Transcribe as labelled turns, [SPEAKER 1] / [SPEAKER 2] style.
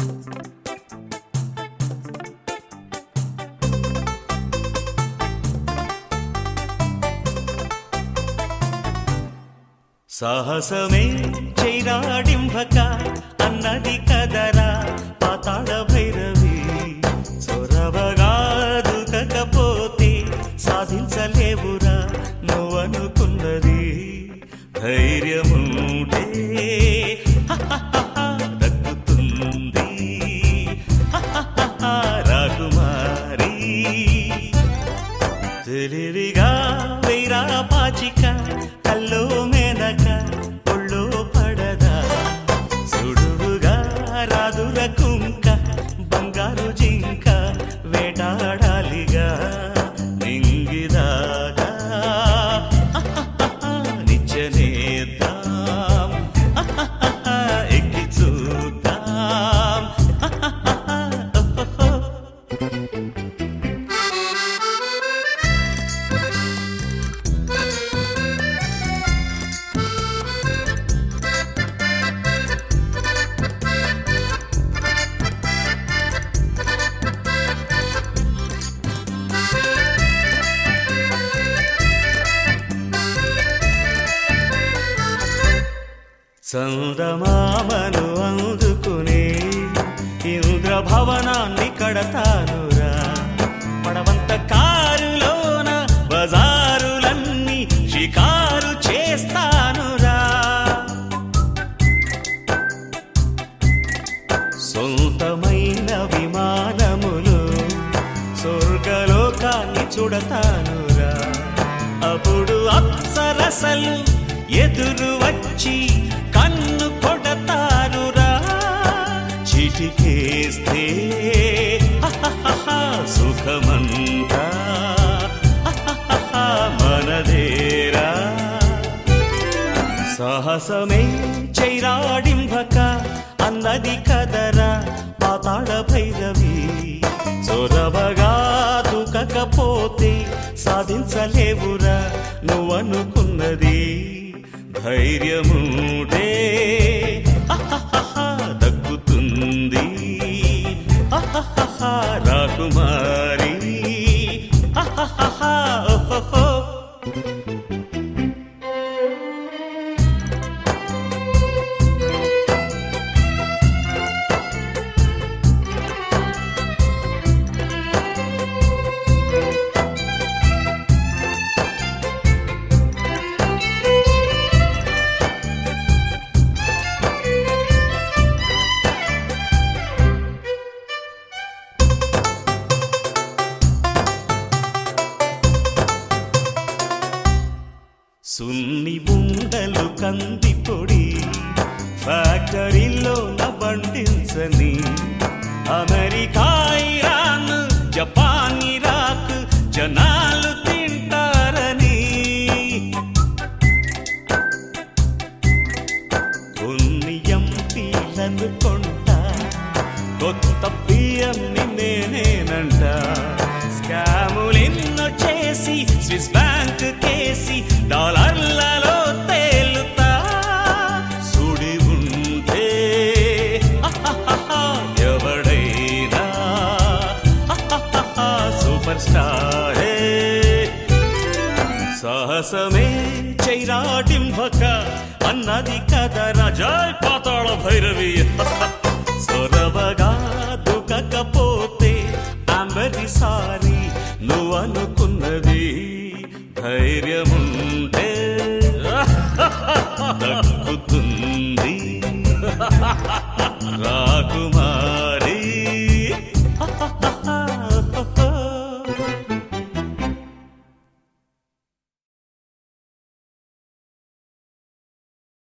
[SPEAKER 1] సాహసమే చైరాడింభక అన్నది కదరా పాతాళ భైరవి చొరవగా దుకకపోతే సాధించలేవురా నువ్వనుకున్నది ధైర్యముంటే దక్కుతుంది రాకుమారి తెలివిగా వైరా పాచిక కల్లో మెనక ఒళ్ళో పడదా సుడువుగా రాదుర కుంక బంగారు జింక వేటాడాలిగా నింగిదాగా నిచ్చనేద్దాం ఎక్కి చూద్దాం చందమామను అందుకుని ఇంద్రభవనాన్ని కడతానురా పడవంత కారులోన బజారులన్నీ షికారు చేస్తానురా సొంతమైన విమానములు స్వర్గలోకాన్ని చూడతానురా అప్పుడు అప్సరసలు ఎదురు వచ్చి కన్ను కొడతారురా చిటికేస్తే హహహహ సుఖమంతా హహహహ మనదేరా సాహసమే చైరాడింభక అన్నది కదరా పాతాళ భైరవి చొరవగా దుకకపోతే సాధించలేవురా నువ్వనుకున్నది ధైర్యముంటే అహహహ దక్కుతుంది అహహహ రాకుమారి అహహహ ఓహోహో సున్ని ఉండలు కంది పొడి ఫ్యాక్టరీలో బండించని అమెరికా ఇరాన్ జపాన్ ఇరాక్ జనాలు తింటారని కొన్ని ఎంపీలను కొంటా కొత్త పిఎంని నేనేనంట స్కాములెన్నో చేసి స్విస్ బ్యాంక్ కేసి డాలర్లలో తేలుతా సుడి ఉంటే అహహహ ఎవడైనా అహహహ సూపర్ స్టారే సాహసమే చైరాడింభక అన్నది కదరా జై పాతాళ భైరవి సొరవగా దుకకపోతే అంబరి సారి నువ్వనుకున్నది ధైర్యముంటే దక్కుతుంది